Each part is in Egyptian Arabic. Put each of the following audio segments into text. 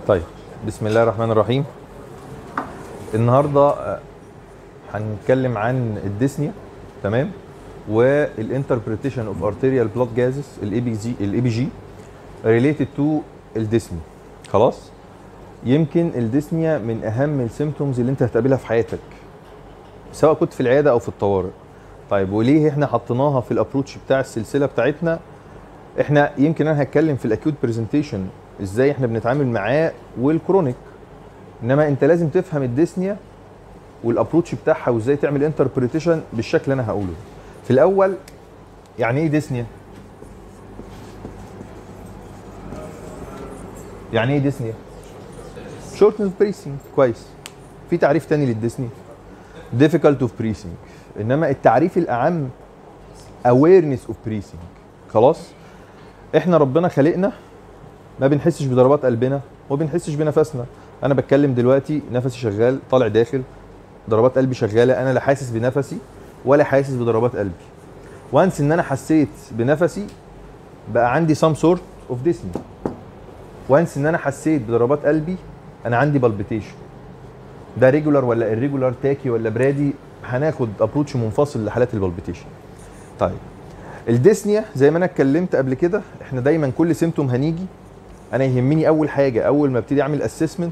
طيب بسم الله الرحمن الرحيم النهارده آه، هنتكلم عن الديسنيا تمام والانتربريتيشن اوف ارتيريال بلاد جازز الاي بي جي الاي بي جي ريليتد تو الديسني خلاص يمكن الديسنيا من اهم السيمتومز اللي انت هتقابلها في حياتك سواء كنت في العياده او في الطوارئ طيب وليه احنا حطيناها في الابروتش بتاع السلسله بتاعتنا احنا يمكن انا هتكلم في الاكيوت برزنتيشن ازاي احنا بنتعامل معاه والكرونيك انما انت لازم تفهم الديسنيا والابروتش بتاعها وازاي تعمل انتربريتيشن بالشكل اللي انا هقوله في الاول يعني ايه ديسنيا يعني ايه ديسنيا شورتنس اوف بريسنج كويس في تعريف تاني للديسنيا difficult of breathing انما التعريف الاعم awareness of breathing خلاص احنا ربنا خلقنا ما بنحسش بضربات قلبنا وما بنحسش بنفسنا انا بتكلم دلوقتي نفسي شغال طالع داخل ضربات قلبي شغاله انا لا حاسس بنفسي ولا حاسس بضربات قلبي وانس ان انا حسيت بنفسي بقى عندي some sort of dyspnea وانس ان انا حسيت بضربات قلبي انا عندي بالبيتيشن ده ريجولار ولا الريجولار تاكي ولا برادي هناخد ابروتش منفصل لحالات البالبيتيشن طيب الديسنيا زي ما انا اتكلمت قبل كده احنا دايما كل سيمتوم هنيجي انا يهمني اول حاجه اول ما ابتدي اعمل اسسمنت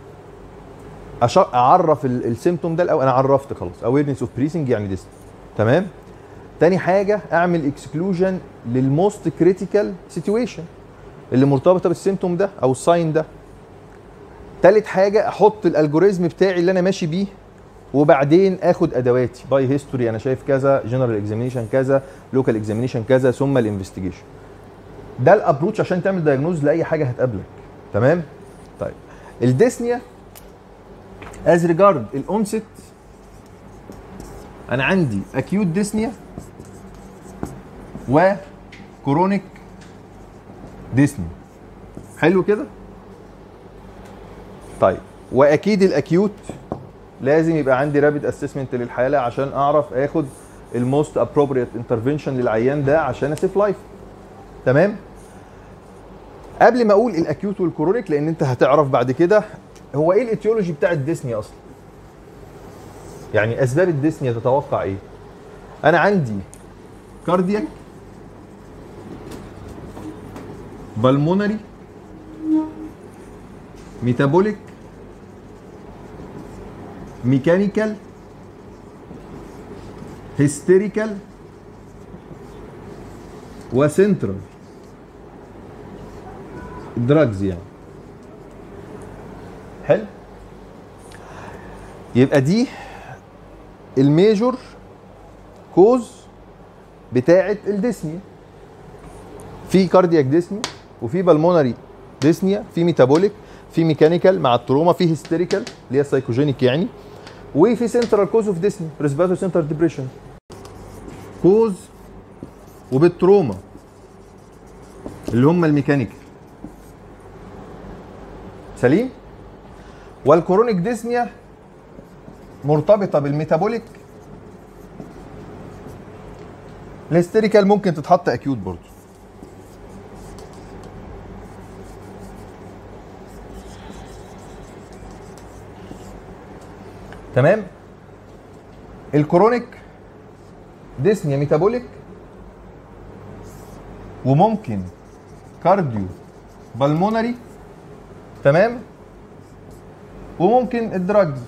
اعرف ال- السيمتوم ده الاول انا عرفت خلاص اويرنس اوف بريسنج يعني ديسنيا تمام تاني حاجه اعمل اكسكلوجن للموست كريتيكال سيتويشن اللي مرتبطه بالسيمتوم ده او الساين ده تالت حاجه احط الالجوريزم بتاعي اللي انا ماشي بيه وبعدين اخد ادواتي باي هيستوري انا شايف كذا جنرال اكزامينيشن كذا لوكال اكزامينيشن كذا ثم الانفستيجيشن ده الابروتش عشان تعمل دايجنوز لاي حاجه هتقابلك تمام طيب الديسنيا از ريجارد الاونست انا عندي اكيوت ديسنيا وكرونيك ديسنيا حلو كده طيب واكيد الاكيوت لازم يبقى عندي رابid اسسمنت للحاله عشان اعرف اخد الموست ابروبريت انترفنشن للعيان ده عشان اسيف لايف تمام قبل ما اقول الاكيوت والكرونيك لان انت هتعرف بعد كده هو ايه الايتيولوجي بتاع الديسنيا اصلا يعني اسباب الديسنيا تتوقع ايه انا عندي كاردياك بالمونري ميتابوليك ميكانيكال هيستيريكال وسنترال دراجز يعني حلو يبقى دي الميجور كوز بتاعه الديسنيا في كاردياك ديسنيا وفي بالمونري ديسنيا في ميتابوليك في ميكانيكال مع التروما في هيستيريكال اللي هي سايكوجينيك يعني وفي سنترال كوز اوف ديسني ريسبيراتوري سنتر ديبريشن كوز وبالتروما اللي هم الميكانيكال سليم والكورونيك ديسنيا مرتبطه بالميتابوليك الهستيريكال ممكن تتحط اكيوت برضه تمام الكرونيك ديسنيا ميتابوليك وممكن كارديو بالمونري تمام وممكن الدراجز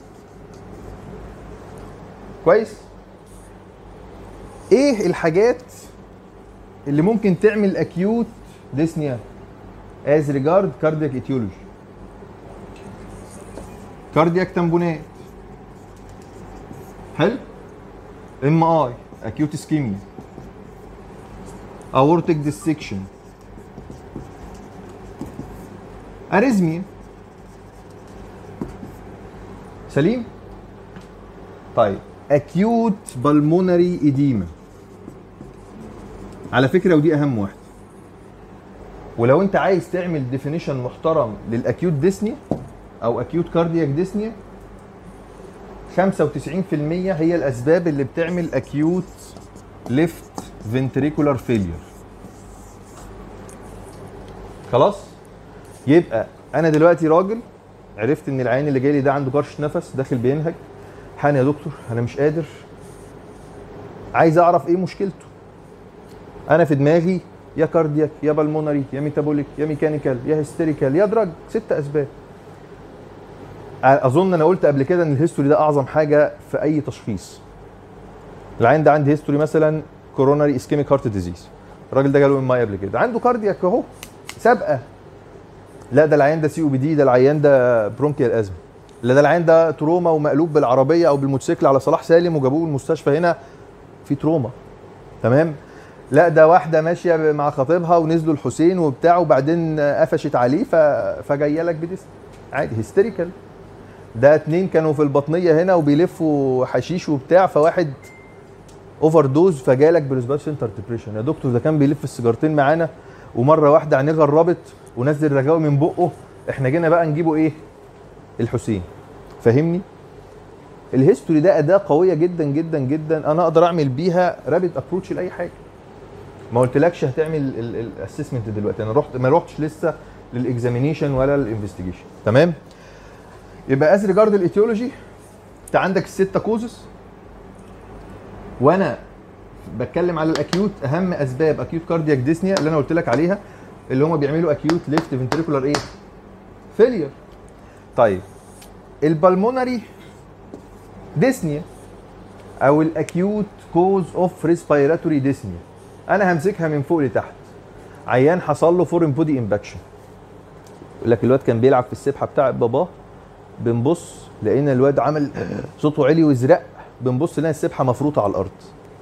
كويس ايه الحاجات اللي ممكن تعمل اكيوت ديسنيا از ريجارد كاردياك ايتيولوجي كاردياك تمبونات حلو ام اي اكيوت اسكيميا اورتيك ديسكشن اريزميا سليم طيب اكيوت بالمونري ايديما على فكره ودي اهم واحده ولو انت عايز تعمل ديفينيشن محترم للاكيوت ديسنيا او اكيوت كاردياك ديسنيا 95% هي الاسباب اللي بتعمل اكيوت ليفت فنتريكولار فيلير خلاص يبقى انا دلوقتي راجل عرفت ان العيان اللي جاي لي ده عنده كرش نفس داخل بينهج حان يا دكتور انا مش قادر عايز اعرف ايه مشكلته انا في دماغي يا كاردياك يا بالمونري يا ميتابوليك يا ميكانيكال يا هيستيريكال يا دراج ست اسباب اظن انا قلت قبل كده ان الهيستوري ده اعظم حاجه في اي تشخيص العين ده عندي هيستوري مثلا كوروناري اسكيميك هارت ديزيز الراجل ده جاله من ماي قبل كده عنده كاردياك اهو سابقه لا ده العيان ده سي او بي دي ده العيان ده برونكيال ازمه لا ده العيان ده تروما ومقلوب بالعربيه او بالموتوسيكل على صلاح سالم وجابوه المستشفى هنا في تروما تمام لا ده واحده ماشيه مع خطيبها ونزلوا الحسين وبتاع وبعدين قفشت عليه ف... فجايه لك بديس عادي هيستيريكال ده اتنين كانوا في البطنيه هنا وبيلفوا حشيش وبتاع فواحد اوفر دوز فجالك بريسبات سنتر ديبريشن يا دكتور ده كان بيلف السيجارتين معانا ومره واحده عينيه غربت ونزل رغاوي من بقه احنا جينا بقى نجيبه ايه الحسين فاهمني الهيستوري ده اداه قويه جدا جدا جدا انا اقدر اعمل بيها رابid ابروتش لاي حاجه ما قلتلكش هتعمل الاسسمنت دلوقتي انا رحت ما رحتش لسه للاكزامينيشن ولا الانفستيجيشن تمام يبقى از ريجارد الايتيولوجي انت عندك الستة كوزس وانا بتكلم على الاكيوت اهم اسباب اكيوت كاردياك ديسنيا اللي انا قلت لك عليها اللي هم بيعملوا اكيوت ليفت فنتريكولار ايه فيلير طيب البلمونري ديسنيا او الاكيوت كوز اوف ريسبيراتوري ديسنيا انا همسكها من فوق لتحت عيان حصل له فورين بودي امباكشن يقول لك الواد كان بيلعب في السبحه بتاع باباه بنبص لقينا الواد عمل صوته عالي وازرق بنبص لقينا السبحه مفروطه على الارض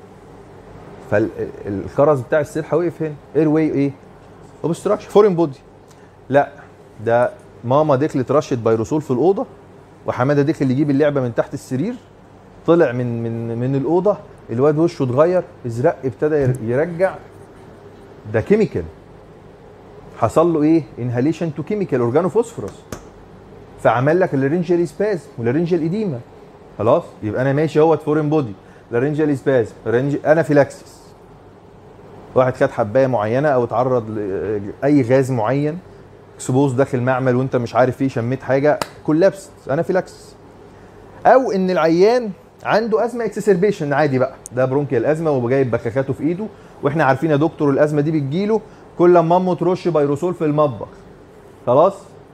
فالخرز بتاع السبحه وقف هنا اير واي ايه اوبستراكشن فورين بودي لا ده ماما دخلت رشت بيروسول في الاوضه وحماده دخل يجيب اللعبه من تحت السرير طلع من من من الاوضه الواد وشه اتغير ازرق ابتدى يرجع ده كيميكال حصل له ايه انهاليشن تو كيميكال اورجانو فوسفورس فعمل لك اللارنجيال سباز واللارنجيال ايديما خلاص يبقى انا ماشي اهوت فورين بودي لارنجيال سباز انا فيلاكسس واحد خد حبايه معينه او اتعرض لاي غاز معين اكسبوز داخل معمل وانت مش عارف ايه شميت حاجه كولابس انا فيلاكسس او ان العيان عنده ازمه اكسسربيشن عادي بقى ده برونكيال ازمه وجايب بخاخاته في ايده واحنا عارفين يا دكتور الازمه دي بتجيله كل لما امه ترش بيروسول في المطبخ خلاص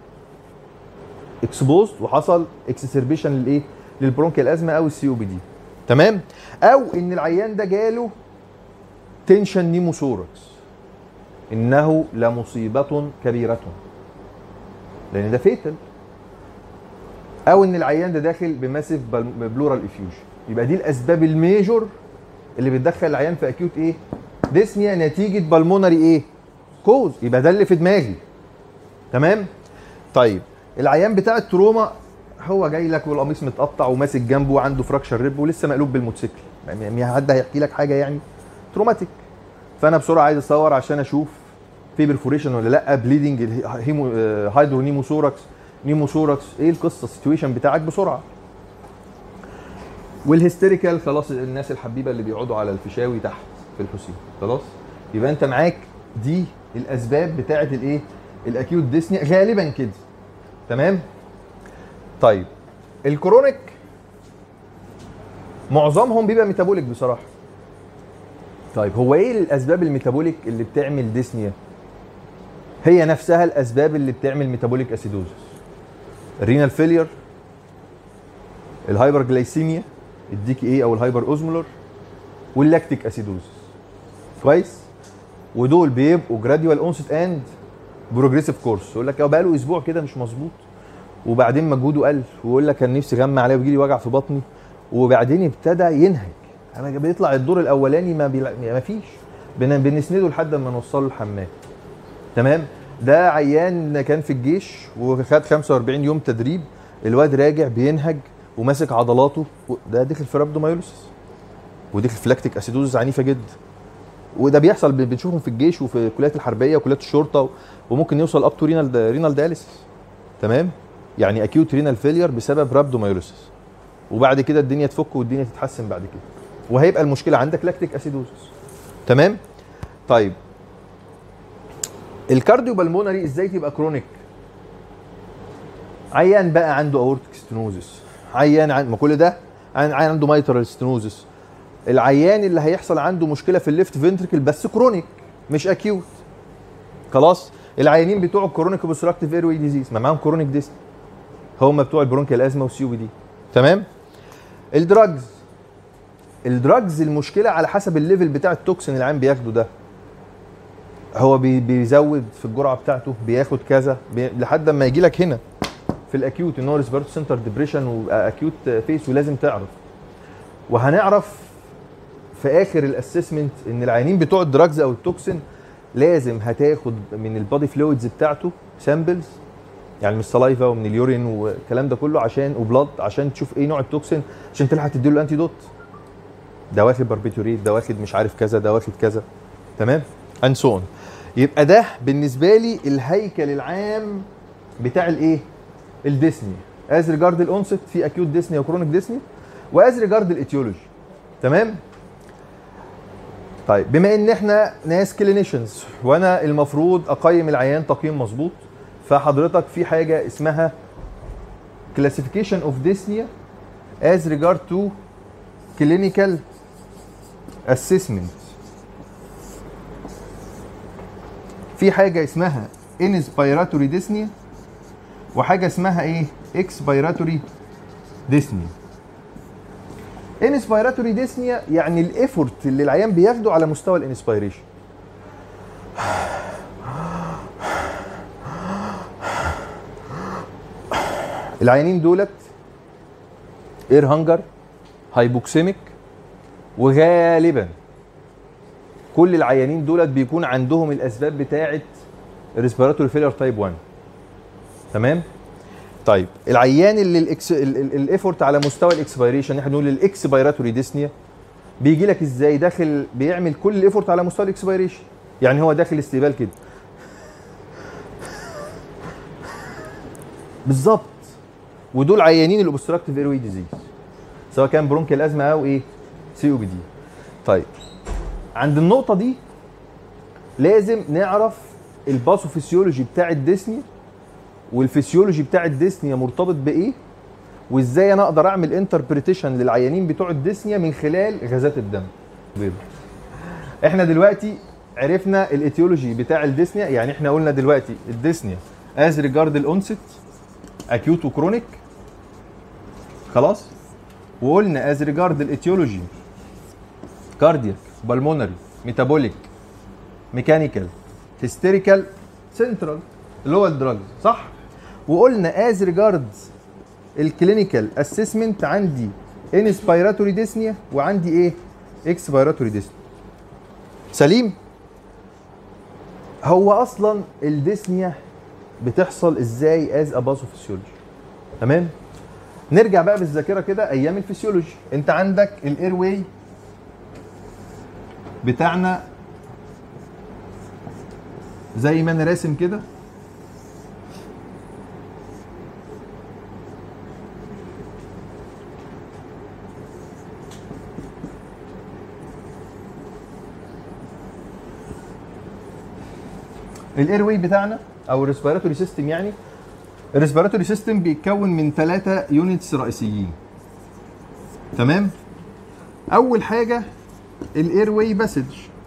اكسبوزد وحصل اكسسربيشن للايه للبرونكيال ازمه او السي او بي دي تمام او ان العيان ده جاله تنشن نيموثوركس انه لمصيبه كبيره لان ده فيتل او ان العيان ده داخل بماسيف بلورال افيوجن يبقى دي الاسباب الميجور اللي بتدخل العيان في اكيوت ايه ديسنيا نتيجه بالمونري ايه كوز يبقى ده اللي في دماغي تمام طيب العيان بتاع التروما هو جاي لك والقميص متقطع وماسك جنبه وعنده فراكشر ريب ولسه مقلوب بالموتوسيكل يعني حد هيحكي لك حاجه يعني تروماتيك فانا بسرعه عايز اصور عشان اشوف في برفوريشن ولا لا بليدنج هيمو هايدرو نيموثوركس نيموثوركس ايه القصه السيتويشن بتاعك بسرعه والهيستيريكال خلاص الناس الحبيبه اللي بيقعدوا على الفيشاوي تحت في الحسين خلاص يبقى انت معاك دي الاسباب بتاعه الايه الاكيوت ديسنيا غالبا كده تمام طيب الكرونيك معظمهم بيبقى ميتابوليك بصراحه طيب هو ايه الاسباب الميتابوليك اللي بتعمل ديسنيا هي نفسها الاسباب اللي بتعمل ميتابوليك اسيدوزس الرينال فيلير الهايبر جلايسيميا الدي كي اي او الهايبر اوزمولر واللاكتيك اسيدوزس كويس ودول بيبقوا جراديوال اونست اند بروجريسيف كورس يقول لك بقى له اسبوع كده مش مظبوط وبعدين مجهوده قل ويقول لك كان نفسي غمى عليا ويجي لي وجع في بطني وبعدين ابتدى ينهج انا بيطلع الدور الاولاني ما, بيلا... ما فيش بن... بنسنده لحد ما نوصله الحمام تمام ده عيان كان في الجيش وخد 45 يوم تدريب الواد راجع بينهج وماسك عضلاته ده دخل في رابدومايولوسيس ودخل في لاكتيك اسيدوزس عنيفه جدا وده بيحصل بنشوفهم في الجيش وفي الكليات الحربيه وكليات الشرطه وممكن يوصل اب تو رينال رينال دياليسيس تمام يعني اكيوت رينال فيلير بسبب رابدومايولوسيس وبعد كده الدنيا تفك والدنيا تتحسن بعد كده وهيبقى المشكله عندك لاكتيك اسيدوزس تمام طيب الكارديو بالمونري ازاي تبقى كرونيك عيان بقى عنده اورتيك ستنوزس عيان عن... ما كل ده عيان عيان عنده مايترال ستنوزس العيان اللي هيحصل عنده مشكله في الليفت فنتركل بس كرونيك مش اكيوت خلاص العيانين بتوع الكرونيك اوبستراكتيف ايروي ديزيز ما معاهم كرونيك ديست هم بتوع البرونكيال ازمه والسي بي دي تمام الدراجز الدراجز المشكله على حسب الليفل بتاع التوكسين اللي العيان بياخده ده هو بي بيزود في الجرعه بتاعته بياخد كذا بي لحد ما يجي لك هنا في الاكيوت ان هو ريسبيرتو سنتر ديبريشن واكيوت فيس ولازم تعرف وهنعرف في اخر الاسسمنت ان العيانين بتوع الدراجز او التوكسين لازم هتاخد من البادي فلويدز بتاعته سامبلز يعني من السلايفا ومن اليورين والكلام ده كله عشان وبلاد عشان تشوف ايه نوع التوكسين عشان تلحق تديله الانتي دوت ده واخد باربيتوريت ده واخد مش عارف كذا ده واخد كذا تمام اند سو اون يبقى ده بالنسبه لي الهيكل العام بتاع الايه الديسني از ريجارد الاونست في اكيوت ديسني وكرونيك ديسني واز ريجارد الايتيولوجي تمام طيب بما ان احنا ناس كلينيشنز وانا المفروض اقيم العيان تقييم مظبوط فحضرتك في حاجه اسمها classification of dyspnea as regard to clinical assessment في حاجه اسمها inspiratory dyspnea وحاجه اسمها ايه expiratory dyspnea انسبيراتوري ديسنيا يعني الايفورت اللي العيان بياخده على مستوى الانسبيريشن العيانين دولت اير هانجر هايبوكسيميك وغالبا كل العيانين دولت بيكون عندهم الاسباب بتاعه ريسبيراتوري فيلر تايب 1 تمام طيب العيان اللي الاكس الايفورت على مستوى الاكسبيريشن احنا بنقول الاكسبيراتوري ديسنيا بيجي لك ازاي داخل بيعمل كل الايفورت على مستوى الاكسبيريشن يعني هو داخل استقبال كده بالظبط ودول عيانين الاوبستراكتيف ايروي ديزيز سواء كان برونكيال ازمه او ايه سي او بي دي طيب عند النقطه دي لازم نعرف الباثوفيسيولوجي بتاع الديسني والفسيولوجي بتاع الديسنيا مرتبط بايه وازاي انا اقدر اعمل انتربريتيشن للعيانين بتوع الديسنيا من خلال غازات الدم بيض. احنا دلوقتي عرفنا الايتيولوجي بتاع الديسنيا يعني احنا قلنا دلوقتي الديسنيا از ريجارد الاونست اكيوت وكرونيك خلاص وقلنا از ريجارد الايتيولوجي كاردياك بالمونري ميتابوليك ميكانيكال هيستيريكال سنترال اللي هو الدراجز صح وقلنا از ريجاردز الكلينيكال اسسمنت عندي انسبيراتوري ديسنيا وعندي ايه اكسبيراتوري ديسنيا سليم هو اصلا الديسنيا بتحصل ازاي از اباثوفيسيولوجي تمام نرجع بقى بالذاكره كده ايام الفسيولوجي انت عندك الاير واي بتاعنا زي ما انا راسم كده الاير واي بتاعنا او الريسبيراتوري سيستم يعني الريسبيراتوري سيستم بيتكون من ثلاثة يونتس رئيسيين تمام اول حاجه الاير واي باسج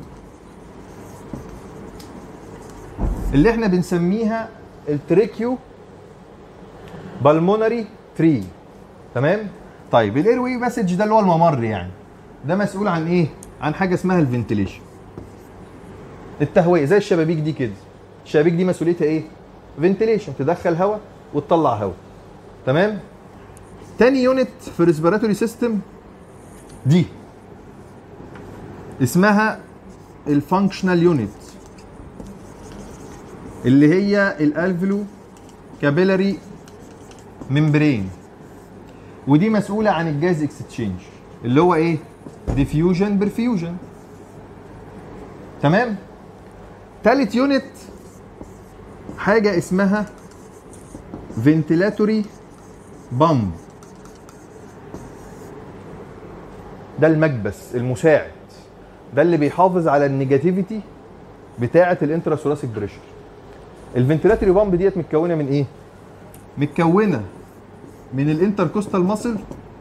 اللي احنا بنسميها التريكيو بالمونري تري تمام طيب الاير واي باسج ده اللي هو الممر يعني ده مسؤول عن ايه عن حاجه اسمها الفنتليشن التهويه زي الشبابيك دي كده الشبابيك دي مسؤوليتها ايه فنتليشن تدخل هواء وتطلع هواء تمام تاني يونت في الريسبيراتوري سيستم دي اسمها الفانكشنال يونت اللي هي الالفلو كابيلاري ممبرين ودي مسؤوله عن الجاز اكستشينج اللي هو ايه ديفيوجن برفيوجن تمام تالت يونت حاجه اسمها فنتيلاتوري بامب ده المكبس المساعد ده اللي بيحافظ على النيجاتيفيتي بتاعه الانتراسوراسيك بريشر الفنتيلاتوري بامب ديت متكونه من ايه متكونه من الانتركوستال ماسل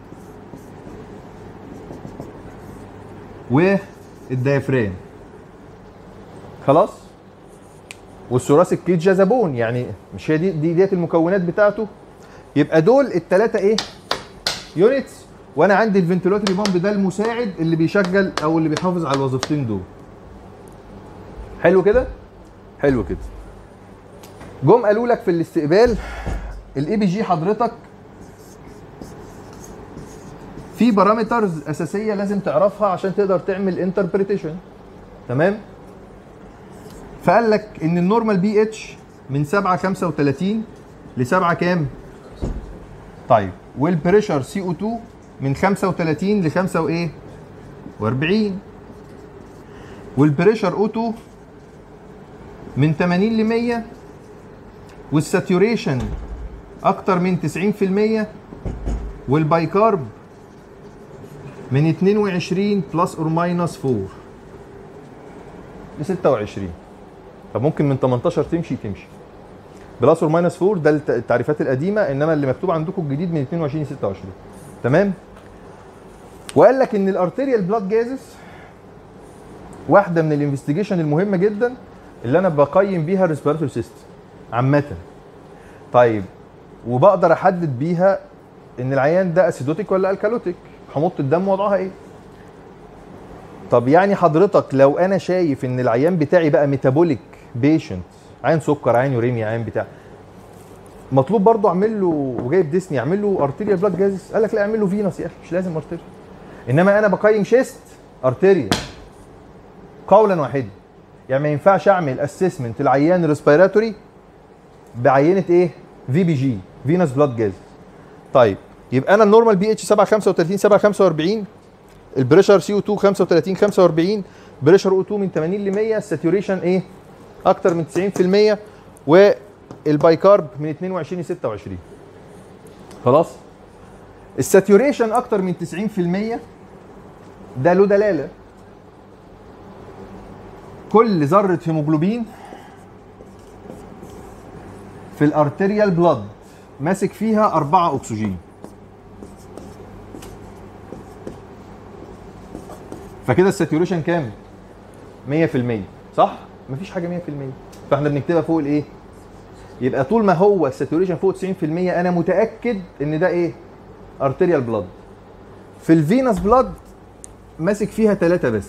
والديافرام خلاص والثوراسيك كيج جاذبون يعني مش هي دي دي ديت المكونات بتاعته يبقى دول الثلاثه ايه يونتس وانا عندي الفنتلاتوري بامب ده المساعد اللي بيشغل او اللي بيحافظ على الوظيفتين دول حلو كده حلو كده جم قالوا لك في الاستقبال الاي بي جي حضرتك في بارامترز اساسيه لازم تعرفها عشان تقدر تعمل انتربريتيشن تمام فقال لك ان النورمال بي اتش من 7 35 ل 7 كام طيب والبريشر سي او 2 من 35 ل 5 وايه و40 والبريشر او 2 من 80 ل 100 والساتوريشن اكتر من 90% والبايكارب من 22 بلس اور ماينس 4 ل 26 طب ممكن من 18 تمشي تمشي بلس اور ماينس 4 ده الت- التعريفات القديمه انما اللي مكتوب عندكم الجديد من 22 ل 26 تمام وقال لك ان الارتيريال بلاد جازز واحده من الانفستيجيشن المهمه جدا اللي انا بقيم بيها الريسبيراتوري سيستم عامه طيب وبقدر احدد بيها ان العيان ده اسيدوتيك ولا الكالوتيك حموضه الدم وضعها ايه طب يعني حضرتك لو انا شايف ان العيان بتاعي بقى ميتابوليك بيشنت عين سكر عين يوريميا عين بتاع مطلوب برضه اعمل له وجايب ديسني اعمل له ارتيريال بلاد جازز قال لك لا اعمل له فينس يا اخي مش لازم ارتيريال انما انا بقيم شيست ارتيريال قولا واحدا يعني ما ينفعش اعمل اسسمنت العيان ريسبيراتوري بعينه ايه في بي جي فينس بلاد جاز طيب يبقى انا النورمال بي اتش 7 35 7 45 البريشر سي او 2 35 45 بريشر او 2 من 80 ل 100 الساتوريشن ايه اكتر من 90% والبايكارب من 22 ل 26 خلاص الساتوريشن اكتر من 90% ده له دلاله كل ذره هيموجلوبين في الارتريال بلاد ماسك فيها أربعة أكسجين فكده الساتوريشن كام؟ 100% صح؟ مفيش حاجة 100% فاحنا بنكتبها فوق الإيه؟ يبقى طول ما هو الساتوريشن فوق 90% أنا متأكد إن ده إيه؟ ارتريال بلاد في الفينس بلاد ماسك فيها ثلاثة بس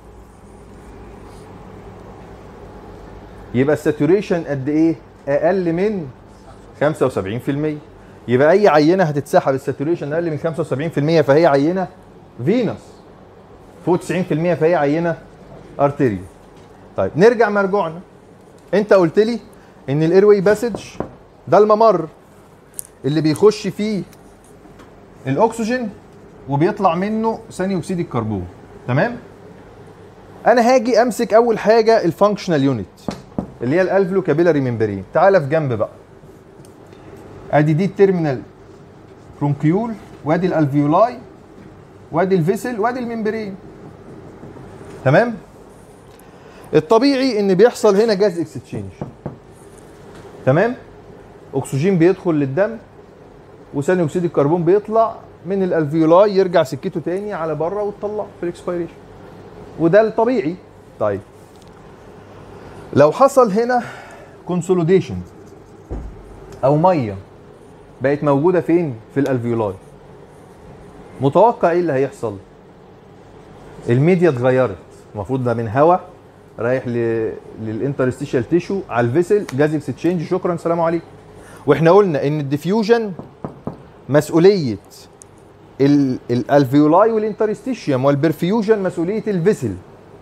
يبقى الساتوريشن قد ايه؟ اقل من 75% يبقى اي عينه هتتسحب الساتوريشن اقل من 75% فهي عينه فينس فوق 90% فهي عينه ارتيريا طيب نرجع مرجوعنا انت قلت لي ان الايروي باسج ده الممر اللي بيخش فيه الاكسجين وبيطلع منه ثاني اكسيد الكربون تمام انا هاجي امسك اول حاجه الفانكشنال يونت اللي هي الالفلو كابيلاري ممبرين تعالى في جنب بقى ادي دي التيرمينال برونكيول وادي الالفيولاي وادي الفيسل وادي الممبرين تمام الطبيعي ان بيحصل هنا جاز اكستشينج تمام اكسجين بيدخل للدم وثاني اكسيد الكربون بيطلع من الالفيولاي يرجع سكته تاني على بره وتطلع في الاكسبيريشن وده الطبيعي طيب لو حصل هنا كونسوليديشن او ميه بقت موجوده فين في الالفيولاي متوقع ايه اللي هيحصل الميديا اتغيرت المفروض ده من هواء رايح ل... للانترستيشال تيشو على الفيسل جاز اكستشينج شكرا سلام عليكم واحنا قلنا ان الديفيوجن مسؤوليه ال... الالفيولاي والانترستيشيوم والبرفيوجن مسؤوليه الفيسل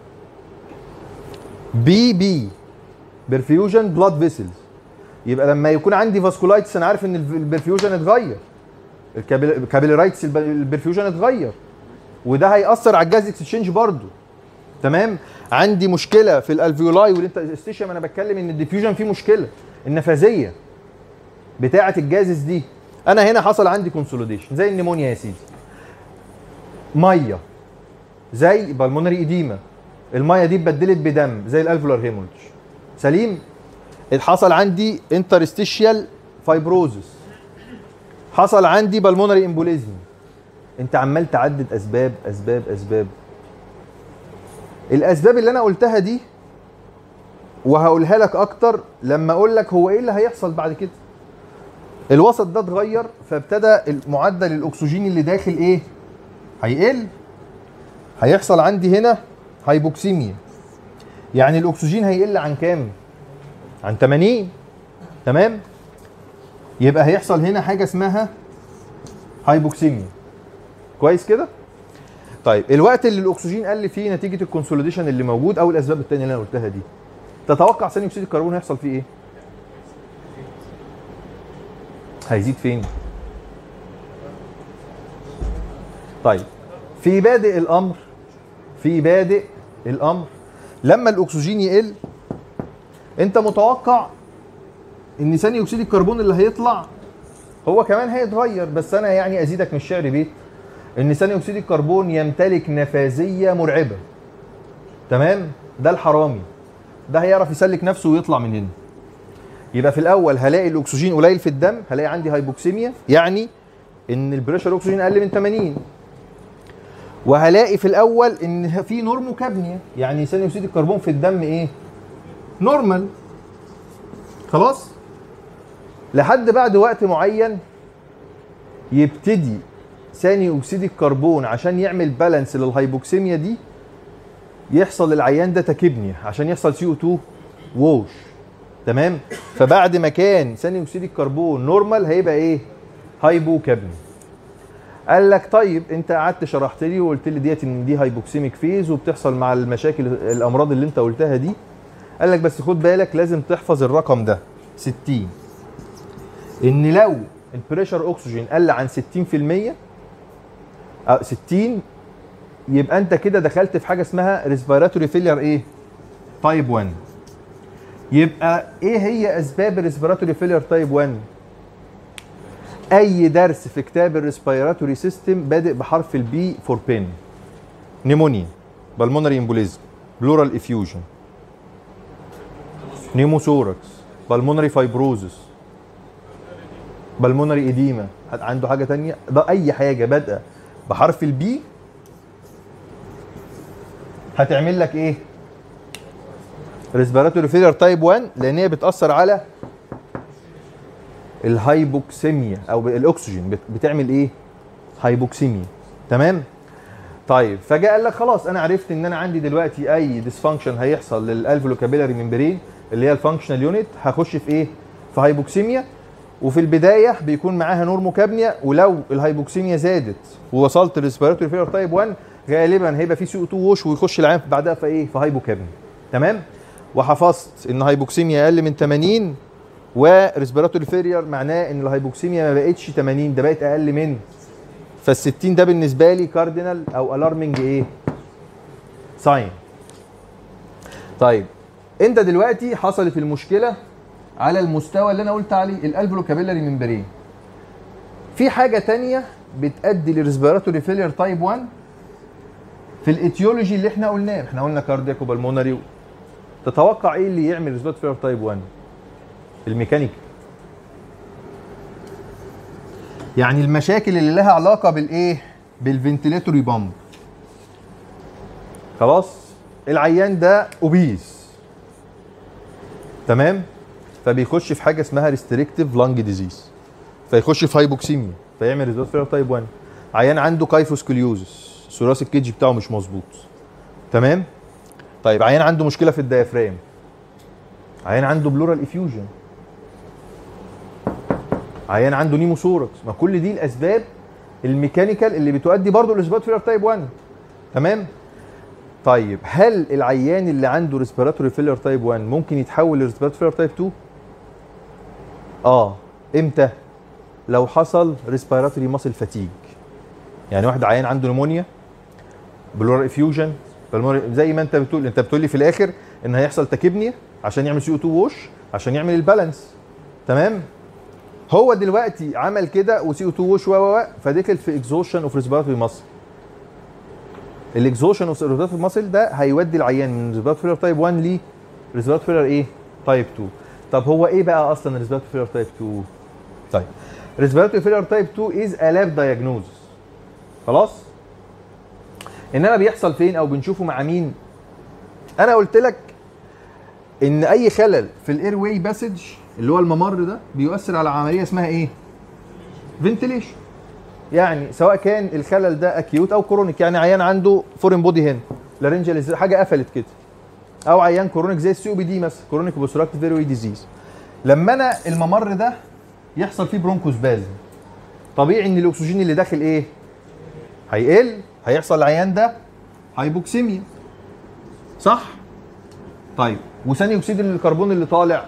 بي بي برفيوجن بلاد فيسلز يبقى لما يكون عندي فاسكولايتس انا عارف ان الف- البرفيوجن اتغير الكابيلارايتس البرفيوجن اتغير وده هيأثر على الجاز اكسشينج برضه تمام عندي مشكله في الالفيولاي والانترستيشيوم انا بتكلم ان الديفيوجن فيه مشكله النفاذيه بتاعه الجازز دي انا هنا حصل عندي كونسوليديشن زي النيمونيا يا سيدي ميه زي بالمونري ايديما الميه دي اتبدلت بدم زي الالفولار هيمولج سليم حصل عندي انترستيشيال فايبروزس حصل عندي بالمونري امبوليزم انت عمال تعدد اسباب اسباب اسباب الاسباب اللي انا قلتها دي وهقولها لك اكتر لما اقول لك هو ايه اللي هيحصل بعد كده الوسط ده اتغير فابتدى معدل الاكسجين اللي داخل ايه هيقل هيحصل عندي هنا هايبوكسيميا يعني الاكسجين هيقل عن كام عن 80 تمام يبقى هيحصل هنا حاجه اسمها هايبوكسيميا كويس كده طيب الوقت اللي الاكسجين قل فيه نتيجه الكونسوليديشن اللي موجود او الاسباب الثانيه اللي انا قلتها دي تتوقع ثاني اكسيد الكربون هيحصل فيه ايه هيزيد فين طيب في بادئ الامر في بادئ الامر لما الاكسجين يقل انت متوقع ان ثاني اكسيد الكربون اللي هيطلع هو كمان هيتغير بس انا يعني ازيدك من الشعر بيت ان ثاني اكسيد الكربون يمتلك نفاذيه مرعبه تمام ده الحرامي ده هيعرف يسلك نفسه ويطلع من هنا يبقى في الاول هلاقي الاكسجين قليل في الدم هلاقي عندي هايبوكسيميا يعني ان البريشر اكسجين اقل من 80 وهلاقي في الاول ان في نورموكابنيا يعني ثاني اكسيد الكربون في الدم ايه نورمال خلاص لحد بعد وقت معين يبتدي ثاني اكسيد الكربون عشان يعمل بالانس للهايبوكسيميا دي يحصل للعيان ده تكبنيا عشان يحصل سي او 2 ووش تمام فبعد ما كان ثاني اكسيد الكربون نورمال هيبقى ايه هايبوكابنيا قال لك طيب انت قعدت شرحت لي وقلت لي ديت ان دي هايبوكسيميك فيز وبتحصل مع المشاكل الامراض اللي انت قلتها دي قال لك بس خد بالك لازم تحفظ الرقم ده 60 ان لو البريشر اكسجين قل عن 60% أو 60 يبقى انت كده دخلت في حاجه اسمها ريسبيراتوري فيلير ايه تايب 1 يبقى ايه هي اسباب الريسبيراتوري فيلير تايب 1 اي درس في كتاب الريسبيراتوري سيستم بادئ بحرف البي فور بين نيمونيا بالمونري امبوليزم بلورال افيوجن نيموثوركس بالمونري فايبروزس بالمونري اديما عنده حاجه تانية ده اي حاجه بادئه بحرف البي هتعمل لك ايه ريسبيراتوري فيلر تايب 1 لان هي بتاثر على الهايبوكسيميا او الاكسجين بتعمل ايه هايبوكسيميا تمام طيب فجاء قال لك خلاص انا عرفت ان انا عندي دلوقتي اي ديسفانكشن هيحصل للالفلو كابيلاري ممبرين اللي هي الفانكشنال يونت هخش في ايه في هايبوكسيميا وفي البدايه بيكون معاها نورموكابنيا ولو الهايبوكسيميا زادت ووصلت للريسبيراتوري فيلر تايب 1 غالبا هيبقى في سي او 2 ووش ويخش العين بعدها في ايه في هايبوكابنيا تمام وحفظت ان هايبوكسيميا اقل من 80 وريسبيراتوري فيرير معناه ان الهايبوكسيميا ما بقتش 80 ده بقت اقل من فال 60 ده بالنسبه لي كاردينال او الارمنج ايه ساين طيب انت دلوقتي حصلت المشكله على المستوى اللي انا قلت عليه الالفلو كابيلاري ممبرين في حاجه تانية بتؤدي لريسبيراتوري فيلير تايب 1 في الايتيولوجي اللي احنا قلناه احنا قلنا كاردياك وبالمونري تتوقع ايه اللي يعمل ريسبيراتوري فيلير تايب 1 الميكانيك يعني المشاكل اللي لها علاقه بالايه بالفنتيليتوري بامب خلاص العيان ده اوبيز تمام فبيخش في حاجه اسمها ريستريكتيف لانج ديزيز فيخش في هايبوكسيميا فيعمل ريزولت تايب 1 عيان عنده كايفوسكوليوزس ثلاثي الكيدج بتاعه مش مظبوط تمام طيب عيان عنده مشكله في الديافرام عيان عنده بلورال افيوجن عيان عنده نيموثوركس ما كل دي الاسباب الميكانيكال اللي بتؤدي برضه لاسباب فيلر تايب 1 تمام طيب هل العيان اللي عنده ريسبيراتوري فيلر تايب 1 ممكن يتحول لريسبيراتوري فيلر تايب 2 اه امتى لو حصل ريسبيراتوري ماسل فاتيج يعني واحد عيان عنده نمونيا بلورال افيوجن زي ما انت بتقول انت بتقول لي في الاخر ان هيحصل تكبنيا عشان يعمل سي او 2 ووش عشان يعمل البالانس تمام هو دلوقتي عمل كده وسي او 2 ووش و و فدخل في اكزوشن اوف ريسبيراتوري ماسل الاكزوشن اوف ريسبيراتوري ماسل ده هيودي العيان من ريسبيراتوري فيلر تايب 1 ل ريسبيراتوري فيلر ايه تايب 2 طب هو ايه بقى اصلا ريسبيراتوري فيلر تايب 2 طيب ريسبيراتوري فيلر تايب 2 از الاف دايجنوزس خلاص انما بيحصل فين او بنشوفه مع مين انا قلت لك ان اي خلل في الاير واي باسج اللي هو الممر ده بيؤثر على عمليه اسمها ايه فنتليشن يعني سواء كان الخلل ده اكيوت او كرونيك يعني عيان عنده فورين بودي هنا لارنجال حاجه قفلت كده او عيان كرونيك زي السي او بي دي مثلا كرونيك اوبستراكتيف اير واي ديزيز لما انا الممر ده يحصل فيه برونكوسبازم طبيعي ان الاكسجين اللي داخل ايه هيقل هيحصل العيان ده هايبوكسيميا صح طيب وثاني اكسيد الكربون اللي طالع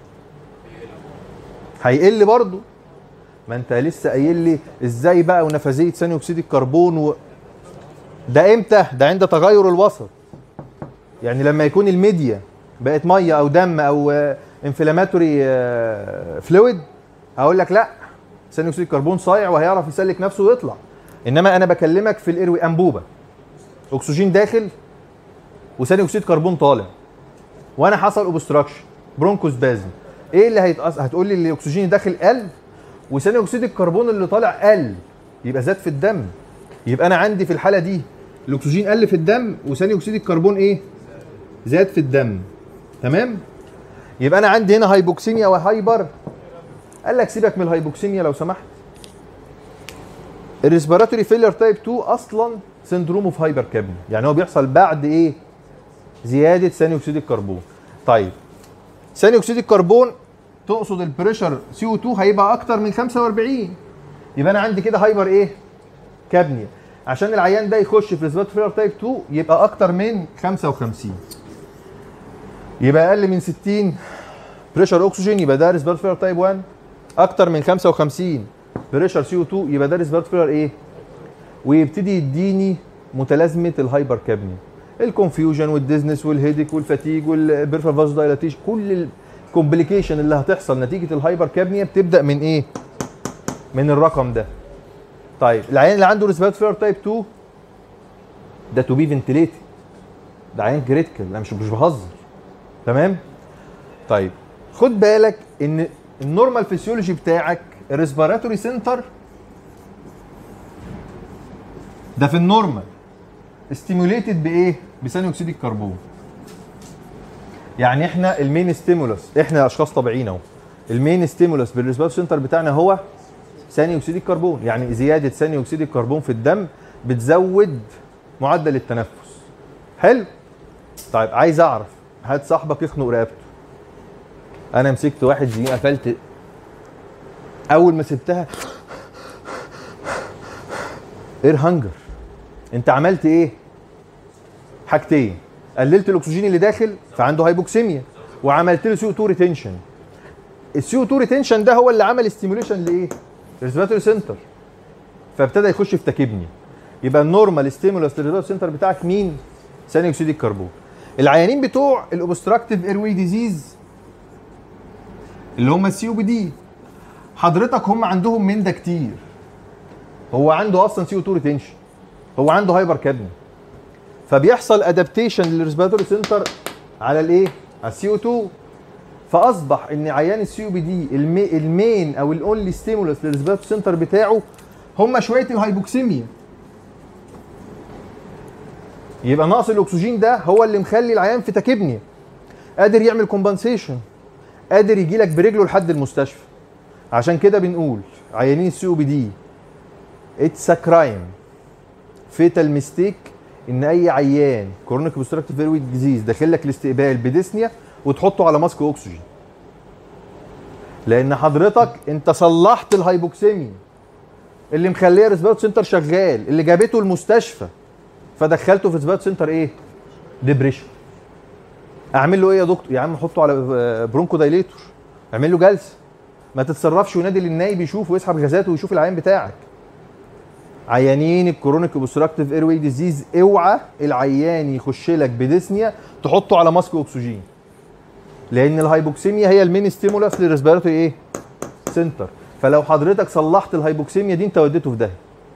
هيقل برضه ما انت لسه قايل لي ازاي بقى ونفاذيه ثاني اكسيد الكربون و... ده امتى ده عند تغير الوسط يعني لما يكون الميديا بقت ميه او دم او انفلاماتوري فلويد هقول لك لا ثاني اكسيد الكربون صايع وهيعرف يسلك نفسه ويطلع انما انا بكلمك في الايروي انبوبه اكسجين داخل وثاني اكسيد كربون طالع وانا حصل اوبستراكشن برونكوسبازم ايه اللي هيتأثر هتقول لي الاكسجين داخل قل وثاني اكسيد الكربون اللي طالع قل يبقى زاد في الدم يبقى انا عندي في الحاله دي الاكسجين قل في الدم وثاني اكسيد الكربون ايه زاد في الدم تمام يبقى انا عندي هنا هايبوكسيميا وهايبر قال لك سيبك من الهايبوكسيميا لو سمحت الريسبيراتوري فيلر تايب 2 اصلا سندروم اوف هايبر كابني يعني هو بيحصل بعد ايه زياده ثاني اكسيد الكربون طيب ثاني اكسيد الكربون تقصد البريشر سي او 2 هيبقى اكتر من 45 يبقى انا عندي كده هايبر ايه كابنيا عشان العيان ده يخش في ريسبيراتوري فيلر تايب 2 يبقى اكتر من 55 يبقى اقل من 60 بريشر اكسجين يبقى ده ريسبيراتوري فيلر تايب 1 اكتر من 55 بريشر سي او 2 يبقى ده ريسبيراتوري فيلر ايه ويبتدي يديني متلازمه الهايبر كابنيا الكونفيوجن والديزنس والهيديك والفاتيج والبيرفر فاز دايلاتيشن كل الكومبليكيشن اللي هتحصل نتيجه الهايبر كابنيا بتبدا من ايه من الرقم ده طيب العيان اللي عنده ريسبيراتوري فيلر تايب 2 ده تو بي فنتليتد ده عيان كريتيكال انا مش مش بهزر تمام طيب خد بالك ان النورمال فيسيولوجي بتاعك الريسبيراتوري سنتر ده في النورمال ستيموليتد بايه بثاني اكسيد الكربون يعني احنا المين ستيمولس احنا اشخاص طبيعيين اهو المين ستيمولس بالريسبيراتوري سنتر بتاعنا هو ثاني اكسيد الكربون يعني زياده ثاني اكسيد الكربون في الدم بتزود معدل التنفس حلو طيب عايز اعرف هات صاحبك يخنق رقبته انا مسكت واحد زي قفلت اول ما سبتها اير هانجر انت عملت ايه حاجتين قللت الاكسجين اللي داخل فعنده هايبوكسيميا وعملت له سي 2 ريتنشن السي 2 ريتنشن ده هو اللي عمل ستيموليشن لايه ريسبيراتوري سنتر فابتدى يخش في تكبني يبقى النورمال ستيمولس للريسبيراتوري سنتر بتاعك مين ثاني اكسيد الكربون العيانين بتوع الاوبستراكتيف ايروي ديزيز اللي هم السي او بي دي حضرتك هم عندهم من ده كتير هو عنده اصلا سي او 2 ريتنشن هو عنده هايبر كادمي فبيحصل ادابتيشن للريسبيراتوري سنتر على الايه على السي او 2 فاصبح ان عيان السي او بي دي المي المين او الاونلي ستيمولس للريسبيراتوري سنتر بتاعه هم شويه الهايبوكسيميا يبقى نقص الاكسجين ده هو اللي مخلي العيان في تكبنيا قادر يعمل كومبنسيشن قادر يجي لك برجله لحد المستشفى عشان كده بنقول عيانين السي او بي دي اتس كرايم فيتال ميستيك ان اي عيان كورونيك اوبستراكتيف فيرويد ديزيز داخل لك الاستقبال بديسنيا وتحطه على ماسك اكسجين لان حضرتك انت صلحت الهايبوكسيميا اللي مخليه ريسبيرت سنتر شغال اللي جابته المستشفى فدخلته في ريسبيرت سنتر ايه ديبريشن اعمل له ايه يا دكتور يا عم حطه على برونكو دايليتور اعمل له جلسه ما تتصرفش ونادي للنايب يشوف ويسحب غازاته ويشوف العيان بتاعك عيانين الكرونيك اوبستراكتيف اير واي ديزيز اوعى العيان يخش لك بديسنيا تحطه على ماسك اكسجين لان الهايبوكسيميا هي المين ستيمولاس للريسبيراتوري ايه سنتر فلو حضرتك صلحت الهايبوكسيميا دي انت وديته في داهيه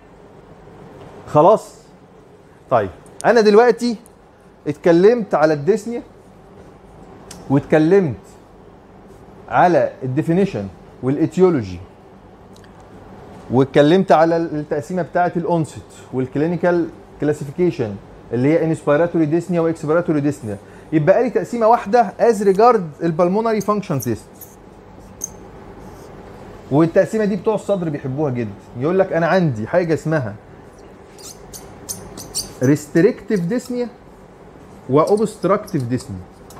خلاص طيب انا دلوقتي اتكلمت على الديسنيا واتكلمت على الديفينيشن والاتيولوجي واتكلمت على التقسيمه بتاعه الاونست والكلينيكال كلاسيفيكيشن اللي هي انسبيراتوري ديسنيا واكسبيراتوري ديسنيا يبقى لي تقسيمه واحده از ريجارد البلمونري فانكشن تيست والتقسيمه دي بتوع الصدر بيحبوها جدا يقول لك انا عندي حاجه اسمها ريستريكتيف ديسنيا واوبستراكتيف ديسنيا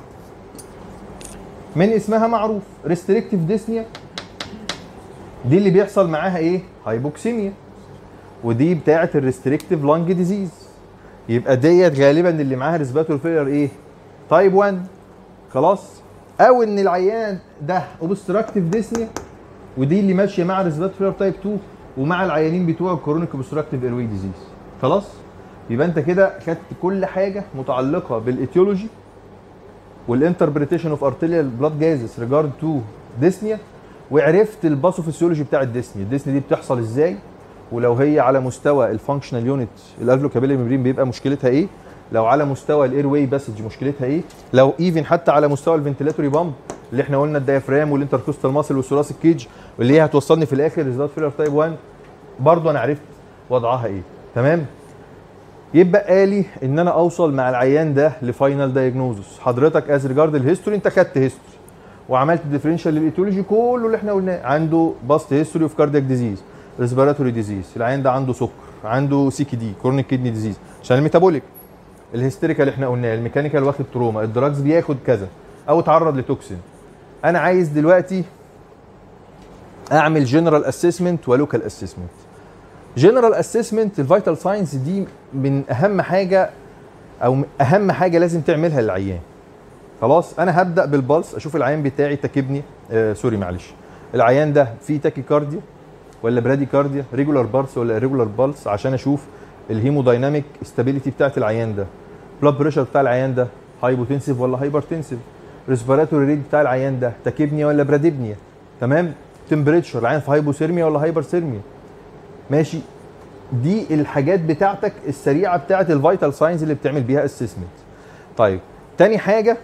من اسمها معروف ريستريكتيف ديسنيا دي اللي بيحصل معاها ايه هايبوكسيميا ودي بتاعه الريستريكتيف لانج ديزيز يبقى ديت غالبا اللي معاها ريسباتور فيلر ايه تايب 1 خلاص او ان العيان ده اوبستراكتيف ديسنيا ودي اللي ماشيه مع ريسباتور فيلر تايب 2 ومع العيانين بتوع الكرونيك اوبستراكتيف ايروي ديزيز خلاص يبقى انت كده خدت كل حاجه متعلقه بالايتيولوجي والانتربريتيشن اوف ارتيريال بلاد جازز ريجارد تو ديسنيا وعرفت الباثوفيسيولوجي بتاع الديسنيا الديسنيا دي بتحصل ازاي ولو هي على مستوى الفانكشنال يونت الالفلو كابيلي ميمبرين بيبقى مشكلتها ايه لو على مستوى الاير واي باسج مشكلتها ايه لو ايفن حتى على مستوى الفنتلاتوري بامب اللي احنا قلنا الديافرام والانتركوستال ماسل والثوراسيك كيج واللي هي هتوصلني في الاخر ريزلت فيلر تايب 1 برضه انا عرفت وضعها ايه تمام يبقى لي ان انا اوصل مع العيان ده لفاينل دايجنوزس حضرتك از ريجارد الهيستوري انت خدت هيستوري وعملت ديفرنشال للايتيولوجي كله اللي احنا قلناه عنده باست هيستوري اوف كاردياك ديزيز ريسبيراتوري ديزيز العيان ده عنده سكر عنده سي كي دي كرونيك كيدني ديزيز عشان الميتابوليك الهيستيريكال احنا قلناه الميكانيكال واخد تروما الدراجز بياخد كذا او اتعرض لتوكسين انا عايز دلوقتي اعمل جنرال اسسمنت ولوكال اسسمنت جنرال اسسمنت الفيتال ساينس دي من اهم حاجه او اهم حاجه لازم تعملها للعيان خلاص انا هبدا بالبلس اشوف العيان بتاعي تكبني آه سوري معلش العيان ده فيه تاكيكارديا ولا براديكارديا ريجولار بلس ولا ريجولار بلس عشان اشوف الهيمودايناميك استابيليتي بتاعت العيان ده بلاد بريشر بتاع العيان ده هايبوتنسيف ولا هايبرتنسيف ريسبيراتوري ريت بتاع العيان ده تاكيبنيا ولا براديبنيا تمام تمبريتشر العيان في هايبوثيرميا ولا هايبرثيرميا ماشي دي الحاجات بتاعتك السريعه بتاعت الفيتال ساينز اللي بتعمل بيها اسسمنت طيب تاني حاجه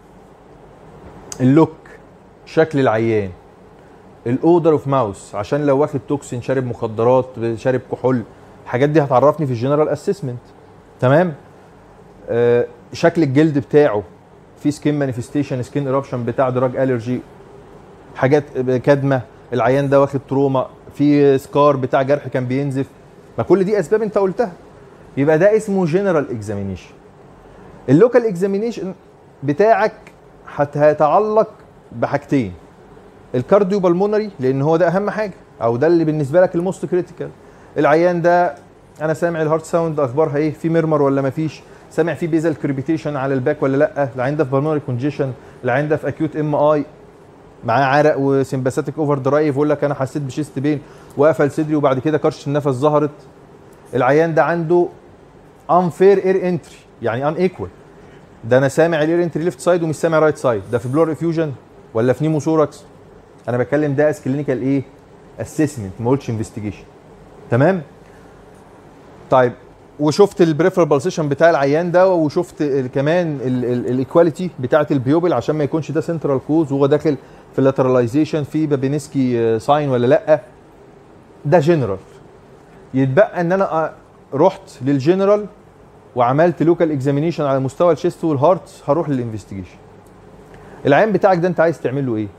اللوك شكل العيان الاودر اوف ماوس عشان لو واخد توكسين شارب مخدرات شارب كحول الحاجات دي هتعرفني في الجنرال اسسمنت تمام آه شكل الجلد بتاعه في سكين مانيفستيشن سكين ايربشن بتاع دراج الرجي حاجات كدمه العيان ده واخد تروما في سكار بتاع جرح كان بينزف ما كل دي اسباب انت قلتها يبقى ده اسمه جنرال اكزامينيشن اللوكال اكزامينيشن بتاعك هيتعلق بحاجتين الكارديو بالمونري لان هو ده اهم حاجه او ده اللي بالنسبه لك الموست كريتيكال العيان ده انا سامع الهارت ساوند اخبارها ايه في ميرمر ولا ما فيش سامع في بيزل كريبيتيشن على الباك ولا لا العيان ده في بالمونري كونجيشن العيان ده في اكيوت ام اي معاه عرق وسمباثيك اوفر درايف يقول لك انا حسيت بشيست بين وقفل صدري وبعد كده كرشه النفس ظهرت العيان ده عنده انفير اير انتري يعني ان ايكوال ده انا سامع الاير انتري ليفت سايد ومش سامع رايت سايد ده في بلور افيوجن ولا في نيموثوركس انا بتكلم ده از كلينيكال ايه اسسمنت ما قلتش انفستيجيشن تمام طيب وشفت البريفرال بالسيشن بتاع العيان ده وشفت ال كمان الايكواليتي بتاعه البيوبل عشان ما يكونش ده سنترال كوز وهو داخل في اللاتراليزيشن في بابينسكي ساين ولا لا ده جنرال يتبقى ان انا رحت للجنرال وعملت لوكال اكزامينيشن على مستوى الشيست والهارت هروح للانفستيجيشن العيان بتاعك ده انت عايز تعمل له ايه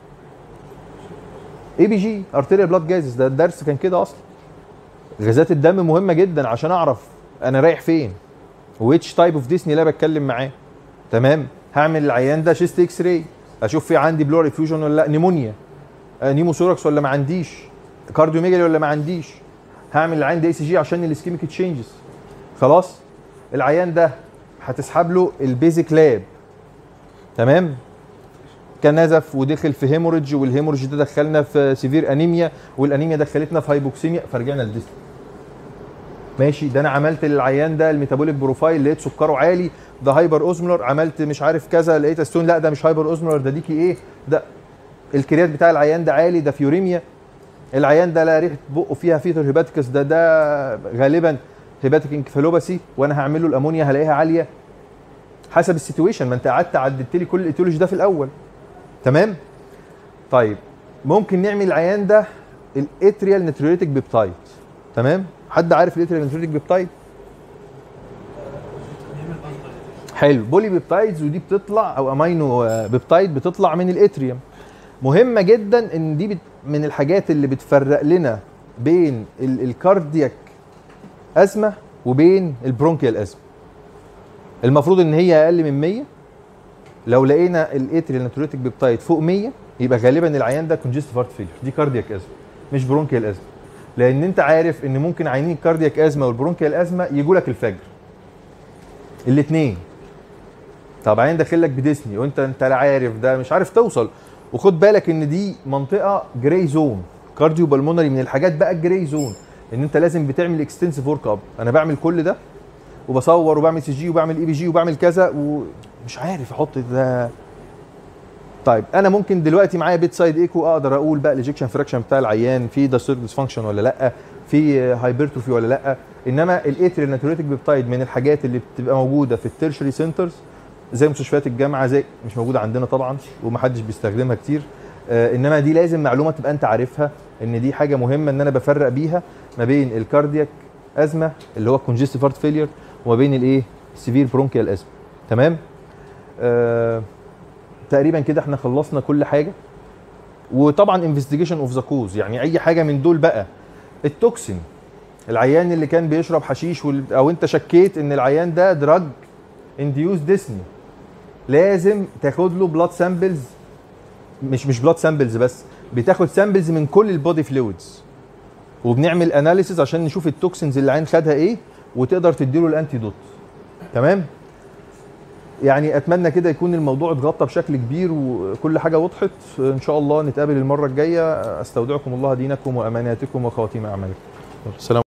اي بي جي ارتيريال بلاد جازز ده الدرس كان كده اصلا غازات الدم مهمه جدا عشان اعرف انا رايح فين ويتش تايب اوف ديسني اللي بتكلم معاه تمام هعمل العيان ده شيست اكس راي اشوف في عندي بلور افيوجن ولا لا نيمونيا آه نيموثوركس ولا ما عنديش كارديوميجالي ولا ما عنديش هعمل العيان ده اي سي جي عشان الاسكيميك تشينجز خلاص العيان ده هتسحب له البيزك لاب تمام كان نزف ودخل في هيموريدج والهيموريدج ده دخلنا في سيفير انيميا والانيميا دخلتنا في هايبوكسيميا فرجعنا للديسك ماشي ده انا عملت للعيان ده الميتابوليك بروفايل لقيت سكره عالي ده هايبر اوزمولر عملت مش عارف كذا لقيت استون لا ده مش هايبر اوزمولر ده ديكي ايه ده الكريات بتاع العيان ده عالي ده فيوريميا العيان ده لا ريحه بقه فيها فيتر هيباتيكس ده ده غالبا هيباتيك انكفالوباسي وانا هعمل له الامونيا هلاقيها عاليه حسب السيتويشن ما انت قعدت عدلت لي كل الايتيولوجي ده في الاول تمام طيب ممكن نعمل العيان ده الاتريال نتريوليتيك بيبتايد تمام حد عارف الاتريال نتريوليتيك بيبتايد حلو بولي بيبتايدز ودي بتطلع او امينو آه، بيبتايد بتطلع من الاتريوم مهمه جدا ان دي بت من الحاجات اللي بتفرق لنا بين ال- الكاردياك ازمه وبين البرونكيال ازمه المفروض ان هي اقل من 100 لو لقينا الاتريال ناتوريتك بيبتايد فوق 100 يبقى غالبا العيان ده كونجستيف هارت فيلير دي كاردياك ازمه مش برونكيال ازمه لان انت عارف ان ممكن عيانين الكاردياك ازمه والبرونكيال ازمه يجوا لك الفجر الاثنين طب عين داخل لك بديسني وانت انت لا عارف ده مش عارف توصل وخد بالك ان دي منطقه جراي زون كارديو بالمونري من الحاجات بقى الجراي زون ان انت لازم بتعمل اكستنسيف ورك اب انا بعمل كل ده وبصور وبعمل سي جي وبعمل اي بي جي وبعمل كذا ومش عارف احط ده طيب انا ممكن دلوقتي معايا بيت سايد ايكو اقدر اقول بقى الايجكشن فراكشن بتاع العيان في داستورك ديسفانكشن ولا لا في هايبرتروفي ولا لا انما الاتريال ناتوريتك بيبتايد من الحاجات اللي بتبقى موجوده في التيرشري سنترز زي مستشفيات الجامعه زي مش موجوده عندنا طبعا ومحدش بيستخدمها كتير آه انما دي لازم معلومه تبقى انت عارفها ان دي حاجه مهمه ان انا بفرق بيها ما بين الكاردياك ازمه اللي هو كونجستيف هارت فيلير وما بين الايه سيفير برونكيال ازمه تمام آه تقريبا كده احنا خلصنا كل حاجه وطبعا انفستيجيشن اوف ذا كوز يعني اي حاجه من دول بقى التوكسين العيان اللي كان بيشرب حشيش وال... او انت شكيت ان العيان ده دراج انديوز ديسني لازم تاخد له بلاد سامبلز مش مش بلاد سامبلز بس بتاخد سامبلز من كل البودي فلويدز وبنعمل اناليسيز عشان نشوف التوكسينز اللي العين خدها ايه وتقدر تديله الانتيدوت تمام يعني اتمنى كده يكون الموضوع اتغطى بشكل كبير وكل حاجه وضحت ان شاء الله نتقابل المره الجايه استودعكم الله دينكم واماناتكم وخواتيم اعمالكم السلام